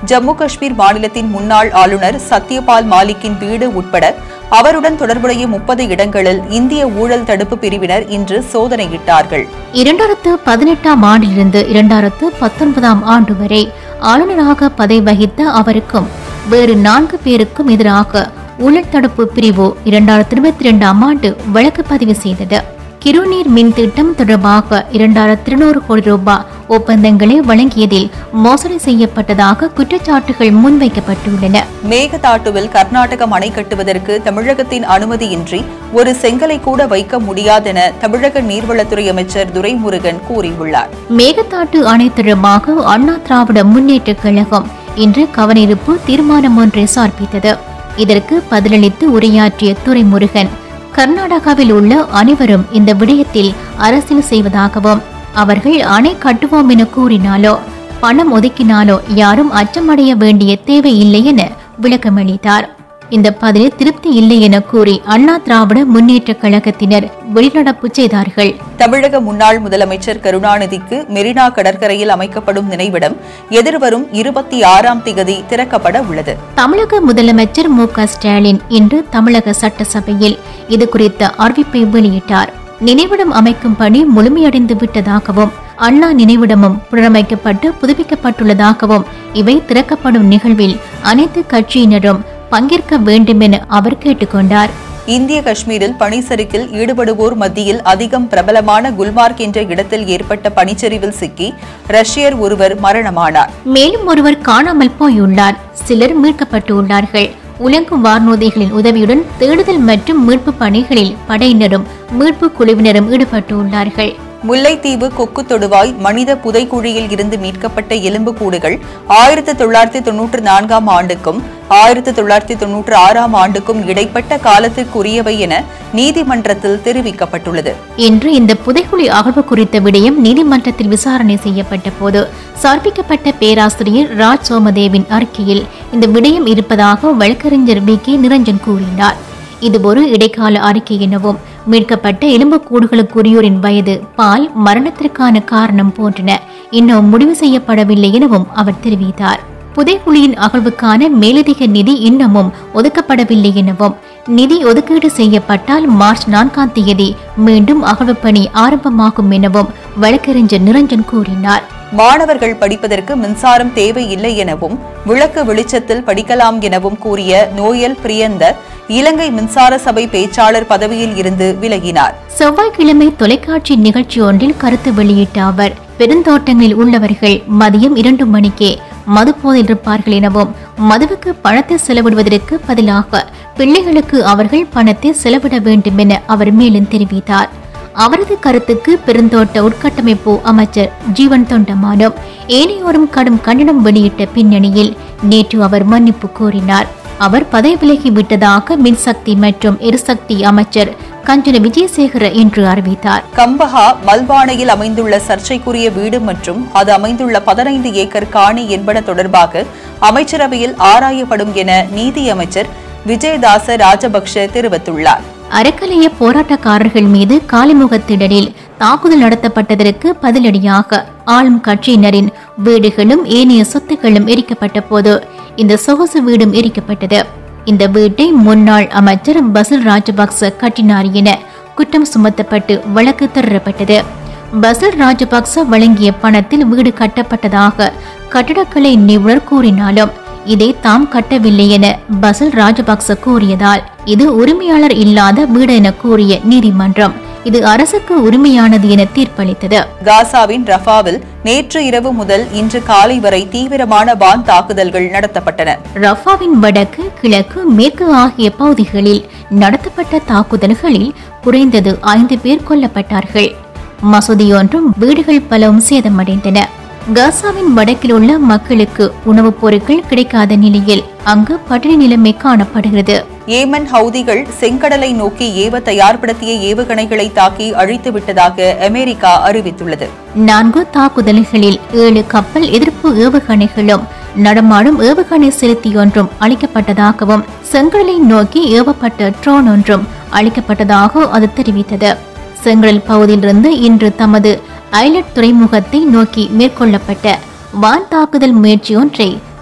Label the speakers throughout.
Speaker 1: ஜம்மு காஷ்மீர் மாநிலத்தின் முன்னாள் ஆளுநர் சத்யபால் மாலிக்கின் வீடு உட்பட அவருடன் தொடர்புடைய முப்பது இடங்களில் இந்திய ஊழல் தடுப்பு பிரிவினர் இன்று சோதனையிட்டார்கள்
Speaker 2: இரண்டாயிரத்து பதினெட்டாம் ஆண்டிலிருந்து இரண்டாயிரத்து பத்தொன்பதாம் ஆண்டு வரை ஆளுநராக பதவி வகித்த அவருக்கும் வேறு நான்கு பேருக்கும் எதிராக ஊழல் தடுப்பு பிரிவு இரண்டாயிரத்தி இருபத்தி இரண்டாம் ஆண்டு வழக்கு பதிவு செய்தது கிருநீர் மின் திட்டம் தொடர்பாக இரண்டாயிரத்தி இருநூறு கோடி ரூபாய் ஒப்பந்தங்களை வழங்கியதில் மோசடி செய்யப்பட்டதாக குற்றச்சாட்டுகள் முன்வைக்கப்பட்டுள்ளன
Speaker 1: மேகதாட்டுவில் கர்நாடகம் அணை கட்டுவதற்கு தமிழகத்தின் அனுமதியின்றி ஒரு செங்கலை கூட வைக்க முடியாதென தமிழக நீர்வளத்துறை அமைச்சர் துரைமுருகன் கூறியுள்ளார்
Speaker 2: மேகதாட்டு அணை தொடர்பாக அண்ணா திராவிட முன்னேற்றக் கழகம் இன்று கவனிருப்பு தீர்மானம் ஒன்றை சார்பித்தது இதற்கு பதிலளித்து உரையாற்றிய துரைமுருகன் கர்நாடகாவில் உள்ள அனைவரும் இந்த விடயத்தில் அரசியல் செய்வதாகவும் அவர்கள் அணை கட்டுவோம் என கூறினாலோ பணம் ஒதுக்கினாலோ யாரும் அச்சமடைய வேண்டிய தேவை இல்லை என விளக்கமளித்தார் இந்த பதிலில் திருப்தி இல்லை என கூறி அண்ணா திராவிட முன்னேற்றக் கழகத்தினர் வெளிநடப்பு செய்தார்கள்
Speaker 1: தமிழக முன்னாள் முதலமைச்சர் கருணாநிதிக்கு மெரினா கடற்கரையில் அமைக்கப்படும் நினைவிடம் எதிர்வரும் இருபத்தி ஆறாம் திகதி திறக்கப்பட உள்ளது
Speaker 2: தமிழக முதலமைச்சர் மு க ஸ்டாலின் இன்று தமிழக சட்டசபையில் இது குறித்த அறிவிப்பை வெளியிட்டார் நினைவிடம் அமைக்கும் பணி முழுமையடைந்து விட்டதாகவும் அண்ணா நினைவிடமும் புனரமைக்கப்பட்டு புதுப்பிக்கப்பட்டுள்ளதாகவும் இவை திறக்கப்படும் நிகழ்வில் அனைத்து கட்சியினரும் பங்கேற்க வேண்டும் என அவர் கேட்டுக்கொண்டார்
Speaker 1: இந்திய காஷ்மீரில் பனிச்சறுக்கில் ஈடுபடுவோர் மத்தியில் அதிகம் பிரபலமான குல்மார்க் என்ற இடத்தில் ஏற்பட்ட பனிச்சரிவில் சிக்கி ரஷ்யர் ஒருவர் மரணமானார்
Speaker 2: மேலும் ஒருவர் காணாமல் போயுள்ளார் சிலர் மீட்கப்பட்டுள்ளார்கள் உலங்கும் வார்நோதிகளின் உதவியுடன் தேடுதல் மற்றும் மீட்பு பணிகளில் படையினரும் மீட்பு குழுவினரும் ஈடுபட்டுள்ளார்கள்
Speaker 1: முல்லைத்தீவு கொக்கு தொடுவாய் மனித புதைக்குழியில் இருந்து மீட்கப்பட்ட எலும்புக்கூடுகள் ஆயிரத்தி தொள்ளாயிரத்தி தொன்னூற்று நான்காம் ஆண்டுக்கும் ஆயிரத்தி தொள்ளாயிரத்தி தொன்னூற்று ஆறாம் ஆண்டுக்கும் இடைப்பட்ட காலத்திற்குரியவை என நீதிமன்றத்தில் தெரிவிக்கப்பட்டுள்ளது
Speaker 2: இன்று இந்த புதைக்குழி அகழ்வு குறித்த விடயம் நீதிமன்றத்தில் விசாரணை செய்யப்பட்ட போது சமர்ப்பிக்கப்பட்ட பேராசிரியர் ராஜ் சோமதேவின் அறிக்கையில் இந்த விடயம் இருப்பதாக வழக்கறிஞர் வி கே நிரஞ்சன் கூறினார் இது ஒரு இடைக்கால அறிக்கை எனவும் மீட்கப்பட்ட எலும்புக்கூடுகளுக்குரியோரின் வயது பால் மரணத்திற்கான காரணம் போன்றன இன்னும் முடிவு செய்யப்படவில்லை எனவும் அவர் தெரிவித்தார் புதைக்குழியின் அகழ்வுக்கான மேலதிக நிதி இன்னமும் ஒதுக்கப்படவில்லை எனவும் நிதி ஒதுக்கீடு செய்யப்பட்டால் மார்ச் நான்காம் தேதி மீண்டும் அகழ்வு பணி ஆரம்பமாகும் எனவும் வழக்கறிஞர் நிரஞ்சன் கூறினார்
Speaker 1: மாணவர்கள் படிப்பதற்கு மின்சாரம் தேவையில்லை எனவும் விளக்கு வெளிச்சத்தில் படிக்கலாம் எனவும் கூறிய நோயல் பிரியந்த இலங்கை மின்சார சபை பேச்சாளர் பதவியில் இருந்து விலகினார்
Speaker 2: செவ்வாய்க்கிழமை தொலைக்காட்சி நிகழ்ச்சி ஒன்றில் கருத்து வெளியிட்ட அவர் பெருந்தோட்டங்களில் உள்ளவர்கள் மதியம் இரண்டு மணிக்கே மது போதையில் இருப்பார்கள் எனவும் மதுவுக்கு பணத்தை செலவிடுவதற்கு பதிலாக பிள்ளைகளுக்கு அவர்கள் பணத்தை செலவிட வேண்டும் என அவர் மேலும் தெரிவித்தார் அவரது கருத்துக்கு பெருந்தோட்ட உட்கட்டமைப்பு அமைச்சர் ஜீவன் தொண்டமானும் ஏனையோரும் கடும் கண்டனம் வெளியிட்ட பின்னணியில் நேற்று அவர் மன்னிப்பு கோரினார் அவர் பதவி விலகி விட்டதாக மின்சக்தி மற்றும் எரிசக்தி அமைச்சர் கஞ்சன விஜயசேகர இன்று அறிவித்தார்
Speaker 1: கம்பஹா மல்வானையில் அமைந்துள்ள சர்ச்சைக்குரிய வீடு மற்றும் அது அமைந்துள்ள பதினைந்து ஏக்கர் காணி என்பன தொடர்பாக அமைச்சரவையில் ஆராயப்படும் என நீதி அமைச்சர் விஜயதாச ராஜபக்ஷ தெரிவித்துள்ளார்
Speaker 2: அறக்கலைய போராட்டக்காரர்கள் மீது காலிமுகத்திடலில் தாக்குதல் நடத்தப்பட்டதற்கு பதிலடியாக ஆளும் கட்சியினரின் வீடுகளும் ஏனைய சொத்துக்களும் எரிக்கப்பட்ட போது இந்த சொகுசு வீடும் எரிக்கப்பட்டது இந்த வீட்டை முன்னாள் அமைச்சர் பசில் ராஜபக்ச கட்டினார் என குற்றம் சுமத்தப்பட்டு வழக்கு தொடரப்பட்டது பசில் ராஜபக்ச வழங்கிய பணத்தில் வீடு கட்டப்பட்டதாக கட்டடக்கலை நிபுணர் கூறினாலும் இதை தாம் கட்டவில்லை என பசில் ராஜபக்ச கூறியதால் இது உரிமையாளர் இல்லாத வீடு என கூறிய நீதிமன்றம் இது அரசுக்கு உரிமையானது என தீர்ப்பளித்தது
Speaker 1: காசாவின் ரஃபாவில் நேற்று இரவு முதல் இன்று காலை வரை தீவிரமான வான் தாக்குதல்கள் நடத்தப்பட்டன
Speaker 2: ரஃபாவின் வடக்கு கிழக்கு மேற்கு ஆகிய பகுதிகளில் நடத்தப்பட்ட தாக்குதல்களில் குறைந்தது ஐந்து பேர் கொல்லப்பட்டார்கள் மசூதியொன்றும் வீடுகள் பலவும் சேதமடைந்தன காசாவின் வடக்கில் உள்ள மக்களுக்கு உணவுப் பொருட்கள் கிடைக்காத நிலையில் அங்கு பட்டினி நிலைமை காணப்படுகிறது
Speaker 1: ஏமன் ஹவுதிகள் செங்கடலை நோக்கி ஏவ தயார்படுத்திய ஏவுகணைகளை தாக்கி அழித்து விட்டதாக அமெரிக்கா அறிவித்துள்ளது
Speaker 2: நான்கு தாக்குதல்களில் ஏழு கப்பல் எதிர்ப்பு ஏவுகணைகளும் நடமாடும் ஏவுகணை செலுத்தியொன்றும் அளிக்கப்பட்டதாகவும் செங்கடலை நோக்கி ஏவப்பட்ட ட்ரோன் ஒன்றும் அளிக்கப்பட்டதாக அது தெரிவித்தது செங்கடல் பகுதியிலிருந்து இன்று தமது ஐலட் துறைமுகத்தை நோக்கி மேற்கொள்ளப்பட்ட வான் தாக்குதல் முயற்சி ஒன்றை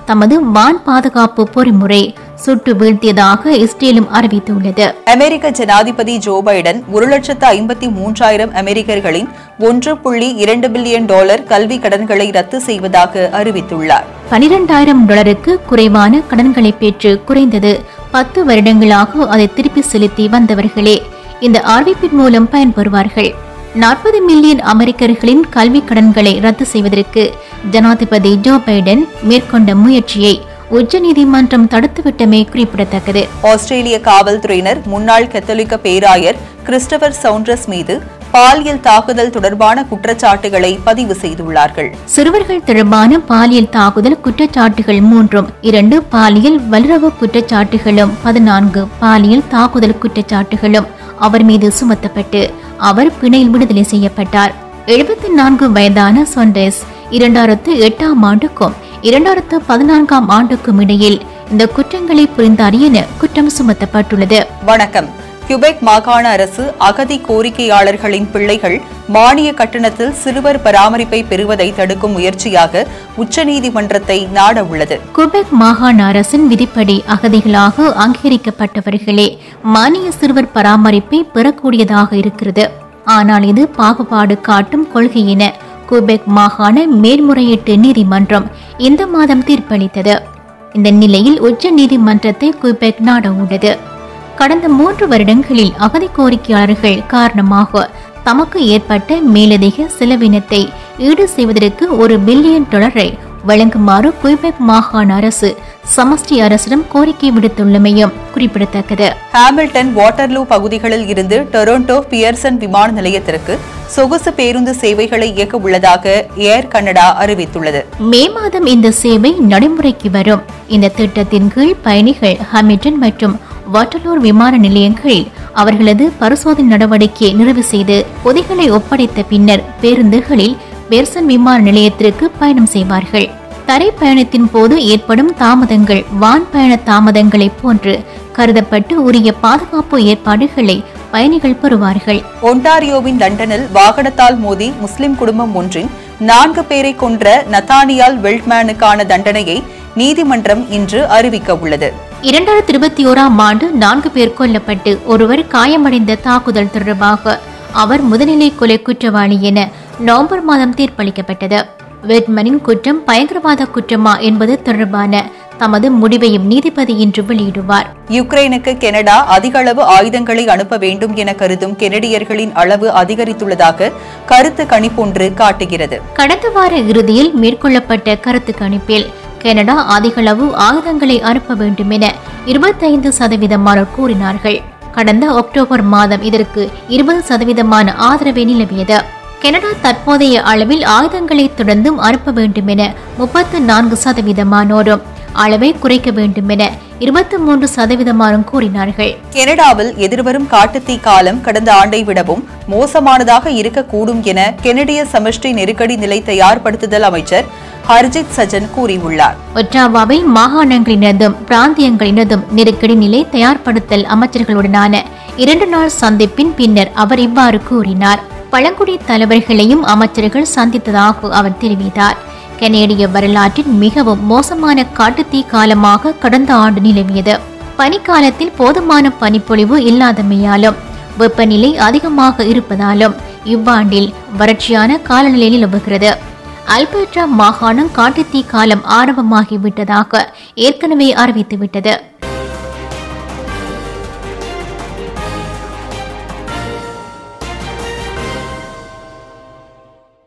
Speaker 2: தமது வான் பாதுகாப்பு பொறிமுறை சுட்டு வீழ்த்தியதாக இஸ்ரேலும் அறிவித்துள்ளது
Speaker 1: அமெரிக்க ஜனாதிபதி ஜோ பைடன் ஒரு லட்சத்து ஐம்பத்தி மூன்றாயிரம் அமெரிக்கர்களின் ஒன்று புள்ளி இரண்டு பில்லியன் டாலர் கல்வி கடன்களை ரத்து செய்வதாக அறிவித்துள்ளார்
Speaker 2: பனிரெண்டாயிரம் டாலருக்கு குறைவான கடன்களை பெற்று குறைந்தது பத்து வருடங்களாக அதை திருப்பி செலுத்தி வந்தவர்களே இந்த அறிவிப்பின் மூலம் பயன்பெறுவார்கள் நாற்பது மில்லியன் அமெரிக்கர்களின் கல்வி கடன்களை ரத்து செய்வதற்கு ஜனாதிபதி ஜோ பைடன் மேற்கொண்ட முயற்சியை உச்சநீதிமன்றம் தடுத்துவிட்டமே குறிப்பிடத்தக்கது
Speaker 1: ஆஸ்திரேலிய காவல்துறையினர் முன்னாள் கத்தோலிக்க பேராயர் கிறிஸ்டபர் சவுண்டர்ஸ் மீது பாலியல் தாக்குதல் தொடர்பான குற்றச்சாட்டுகளை பதிவு செய்துள்ளார்கள்
Speaker 2: சிறுவர்கள் தொடர்பான பாலியல் தாக்குதல் குற்றச்சாட்டுகள் மூன்றும் இரண்டு பாலியல் வல்லுறவு குற்றச்சாட்டுகளும் பதினான்கு பாலியல் தாக்குதல் குற்றச்சாட்டுகளும் அவர் மீது சுமத்தப்பட்டு அவர் பிணையில் விடுதலை செய்யப்பட்டார் எழுபத்தி நான்கு வயதான சொண்டேஸ் இரண்டாயிரத்து எட்டாம் ஆண்டுக்கும் இரண்டாயிரத்து பதினான்காம் ஆண்டுக்கும் இடையில் இந்த குற்றங்களை புரிந்தார் என குற்றம் சுமத்தப்பட்டுள்ளது
Speaker 1: வணக்கம் கியூபெக் மாகாண அரசு அகதி கோரிக்கையாளர்களின் பிள்ளைகள் மானிய கட்டணத்தில் சிறுவர் பராமரிப்பை பெறுவதை தடுக்கும் முயற்சியாக உச்சநீதிமன்றத்தை நாட உள்ளது
Speaker 2: குபெக் மாகாண அரசின் விதிப்படி அகதிகளாக அங்கீகரிக்கப்பட்டவர்களே மானிய சிறுவர் பராமரிப்பை பெறக்கூடியதாக இருக்கிறது ஆனால் இது பாகுபாடு காட்டும் கொள்கை என குபெக் மாகாண மேல்முறையீட்டு நீதிமன்றம் இந்த மாதம் தீர்ப்பளித்தது இந்த நிலையில் உச்ச நீதிமன்றத்தை குபெக் நாட உள்ளது கடந்த மூன்று வருடங்களில் அகதி கோரிக்கையாளர்கள் காரணமாக தமக்கு ஏற்பட்ட மேலதிக செலவினத்தை ஈடு செய்வதற்கு ஒரு பில்லியன் டாலரை வழங்குமாறு குய்பெக் மாகாண அரசு சமஷ்டி அரசிடம் கோரிக்கை விடுத்துள்ளமையும் குறிப்பிடத்தக்கது
Speaker 1: ஹாமில்டன் வாட்டர்லூ பகுதிகளில் இருந்து டொரண்டோ பியர்சன் விமான நிலையத்திற்கு சொகுசு பேருந்து சேவைகளை இயக்க உள்ளதாக ஏர் கனடா அறிவித்துள்ளது
Speaker 2: மே மாதம் இந்த சேவை நடைமுறைக்கு வரும் இந்த திட்டத்தின் கீழ் பயணிகள் ஹாமில்டன் மற்றும் வாட்டலூர் விமான நிலையங்களில் அவர்களது பரிசோதனை நடவடிக்கையை நிறைவு செய்து பொதிகளை ஒப்படைத்த பின்னர் பேருந்துகளில் பெர்சன் விமான நிலையத்திற்கு பயணம் செய்வார்கள் தரை பயணத்தின் போது ஏற்படும் தாமதங்கள் வான் பயண தாமதங்களைப் போன்று கருதப்பட்டு உரிய பாதுகாப்பு ஏற்பாடுகளை பயணிகள் பெறுவார்கள்
Speaker 1: ஒன்டாரியோவின் லண்டனில் வாகனத்தால் மோதி முஸ்லிம் குடும்பம் ஒன்றின் நான்கு பேரை கொன்ற நத்தானியால் வெல்ட்மேனுக்கான தண்டனையை நீதிமன்றம் இன்று அறிவிக்க உள்ளது
Speaker 2: இரண்டாயிரத்தி இருபத்தி ஓராம் ஆண்டு நான்கு பேர் கொல்லப்பட்டு ஒருவர் காயமடைந்த தாக்குதல் தொடர்பாக அவர் முதுநிலை கொலை குற்றவாளி என நவம்பர் மாதம் தீர்ப்பளிக்கப்பட்டது வெட்மனின் குற்றம் பயங்கரவாத குற்றமா என்பது தொடர்பான தமது முடிவையும் நீதிபதி இன்று வெளியிடுவார்
Speaker 1: யுக்ரைனுக்கு கனடா அதிக அளவு ஆயுதங்களை அனுப்ப வேண்டும் என கருதும் கெனடியர்களின் அளவு அதிகரித்துள்ளதாக கருத்து கணிப்பொன்று காட்டுகிறது
Speaker 2: கடந்த வார இறுதியில் மேற்கொள்ளப்பட்ட கருத்து கணிப்பில் கனடா அதிகளவு ஆயுதங்களை அனுப்ப வேண்டும் என இருபத்தைந்து சதவீதமானோர் கூறினார்கள் கடந்த அக்டோபர் மாதம் இதற்கு இருபது சதவீதமான ஆதரவை நிலவியது கனடா தற்போதைய அளவில் ஆயுதங்களை தொடர்ந்தும் அனுப்ப வேண்டும் என முப்பத்து நான்கு சதவீதமானோரும் அளவை குறைக்க வேண்டும் என இருபத்தி மூன்று சதவீதமானும் கூறினார்கள்
Speaker 1: கனடாவில் எதிர்வரும் காட்டுத்தீ காலம் கடந்த ஆண்டை விடவும் மோசமானதாக இருக்கக்கூடும் என கெனடிய சமஷ்டி நெருக்கடி நிலை தயார்படுத்துதல் அமைச்சர் ஹர்ஜித் சஜன் கூறியுள்ளார்
Speaker 2: ஒற்றாவாவில் மாகாணங்களினதும் பிராந்தியங்களினதும் நெருக்கடி நிலை தயார்படுத்தல் அமைச்சர்களுடனான இரண்டு நாள் சந்திப்பின் பின்னர் அவர் இவ்வாறு கூறினார் பழங்குடி தலைவர்களையும் அமைச்சர்கள் சந்தித்ததாக அவர் தெரிவித்தார் கனேடிய வரலாற்றின் மிகவும் மோசமான காட்டுத்தீ காலமாக கடந்த ஆண்டு நிலவியது பனிக்காலத்தில் போதுமான பனிப்பொழிவு இல்லாதமையாலும் வெப்பநிலை அதிகமாக இருப்பதாலும் இவ்வாண்டில் வறட்சியான காலநிலை நிலவுகிறது அல்பர்டா மாகாணம் காட்டுத்தீ காலம் ஆரம்பமாகிவிட்டதாக ஏற்கனவே அறிவித்துவிட்டது